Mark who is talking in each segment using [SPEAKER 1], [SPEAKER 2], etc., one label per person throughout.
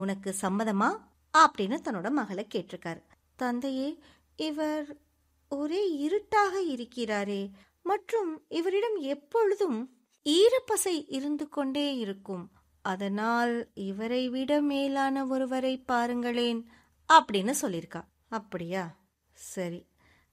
[SPEAKER 1] உனக்கு சம்மதமா அப்படின்னு தன்னோட மகளை கேட்டிருக்காரு தந்தையே இவர் ஒரே இருட்டாக இருக்கிறாரே மற்றும் இவரிடம் எப்பொழுதும் ஈரப்பசை இருந்து கொண்டே இருக்கும் அதனால் இவரை விட மேலான ஒருவரை பாருங்களேன் அப்படின்னு சொல்லியிருக்கா அப்படியா சரி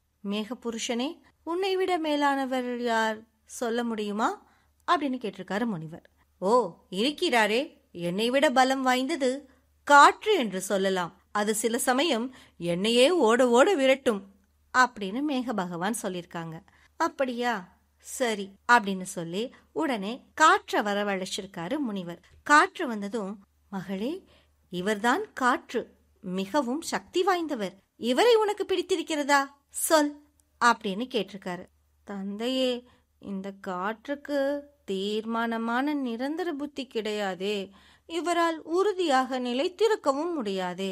[SPEAKER 1] மேகபுருஷனே உன்னை விட மேலானவர் யார் சொல்ல முடியுமா அப்படின்னு கேட்டிருக்காரு முனிவர் ஓ இருக்கிறாரே என்னை விட பலம் வாய்ந்தது காற்று என்று சொல்லலாம் அது சில சமயம் என்னையே ஓட ஓட விரட்டும் அப்படின்னு மேக பகவான் சொல்லியிருக்காங்க அப்படியா சரி அப்படின்னு சொல்லி உடனே காற்றை வரவழைச்சிருக்காரு முனிவர் காற்று வந்ததும் மகளே இவர்தான் காற்று மிகவும் சக்தி வாய்ந்தவர் இவரை உனக்கு பிடித்திருக்கிறதா சொல் அப்படின்னு கேட்டிருக்காரு தந்தையே இந்த காற்றுக்கு தீர்மானமான நிரந்தர புத்தி கிடையாதே இவரால் உறுதியாக நிலைத்திருக்கவும் முடியாதே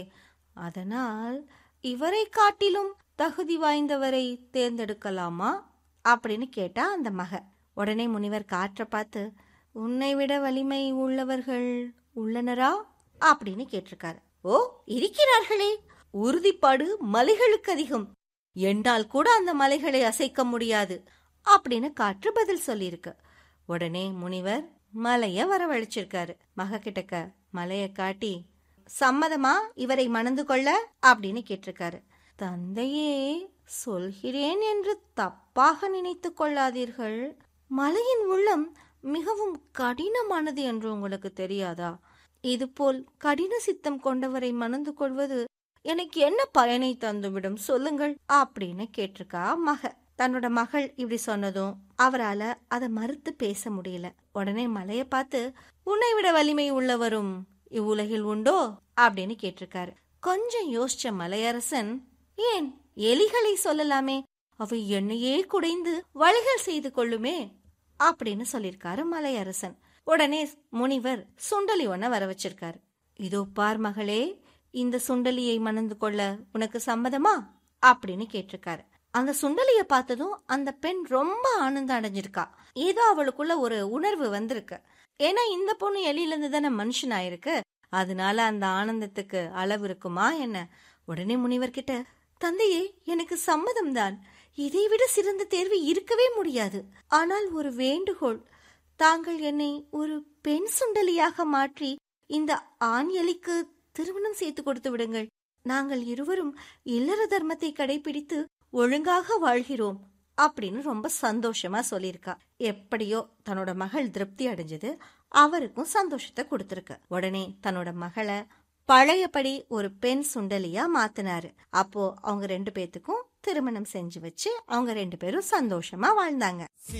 [SPEAKER 1] அதனால் இவரை காட்டிலும் தகுதி வாய்ந்தவரை தேர்ந்தெடுக்கலாமா அப்படின்னு கேட்டா அந்த மக உடனே முனிவர் காற்றை பார்த்து உன்னை விட வலிமை உள்ளவர்கள் உள்ளனரா அப்படின்னு கேட்டிருக்காரு ஓ இருக்கிறார்களே உறுதிப்பாடு மலைகளுக்கு அதிகம் என்னால் கூட அந்த மலைகளை அசைக்க முடியாது அப்படின்னு காற்று பதில் சொல்லியிருக்கு உடனே முனிவர் மலைய வரவழைச்சிருக்காரு மக கிட்டக்க மலைய காட்டி சம்மதமா இவரை மணந்து கொள்ள அப்படின்னு கேட்டிருக்காரு தந்தையே சொல்கிறேன் என்று தப்பாக நினைத்து கொள்ளாதீர்கள் மலையின் உள்ளம் மிகவும் கடினமானது என்று உங்களுக்கு தெரியாதா இதுபோல் கடின சித்தம் கொண்டவரை மணந்து கொள்வது எனக்கு என்ன பயனை தந்துவிடும் சொல்லுங்கள் அப்படின்னு கேட்டிருக்கா மக தன்னோட மகள் இப்படி சொன்னதும் அவரால அதை மறுத்து பேச முடியல உடனே மலைய பார்த்து உன்னை விட வலிமை உள்ளவரும் இவ்வுலகில் உண்டோ அப்படின்னு கேட்டிருக்காரு கொஞ்சம் யோசிச்ச மலையரசன் ஏன் எலிகளை சொல்லலாமே அவை என்னையே குடைந்து வழிகள் செய்து கொள்ளுமே அப்படின்னு சொல்லியிருக்காரு மலையரசன் உடனே முனிவர் சுண்டலி ஒன்ன வர வச்சிருக்காரு இதோ பார் மகளே இந்த சுண்டலியை மணந்து கொள்ள உனக்கு சம்மதமா அப்படின்னு கேட்டிருக்காரு அந்த சுண்டலிய பார்த்ததும் அந்த பெண் ரொம்ப ஆனந்தம் அடைஞ்சிருக்கா ஏதோ அவளுக்குள்ள ஒரு உணர்வு வந்திருக்கு ஏன்னா இந்த பொண்ணு எலியில இருந்து தானே மனுஷன் ஆயிருக்கு அதனால அந்த ஆனந்தத்துக்கு அளவு இருக்குமா என்ன உடனே முனிவர் கிட்ட தந்தையே எனக்கு சம்மதம் தான் இதைவிட சிறந்த தேர்வு இருக்கவே முடியாது ஆனால் ஒரு வேண்டுகோள் தாங்கள் என்னை ஒரு பெண் சுண்டலியாக மாற்றி இந்த ஆண் எலிக்கு திருமணம் செய்து கொடுத்து விடுங்கள் நாங்கள் இருவரும் இல்லற தர்மத்தை கடைபிடித்து ஒழுங்காக வாழ்கிறோம் அப்படின்னு ரொம்ப சந்தோஷமா சொல்லியிருக்கா எப்படியோ தன்னோட மகள் திருப்தி அடைஞ்சது அவருக்கும் சந்தோஷத்தை கொடுத்துருக்கு உடனே தன்னோட மகளை பழையபடி ஒரு பெண் சுண்டலியா மாத்தினாரு அப்போ அவங்க ரெண்டு பேத்துக்கும் திருமணம் செஞ்சு வச்சு அவங்க ரெண்டு பேரும் சந்தோஷமா வாழ்ந்தாங்க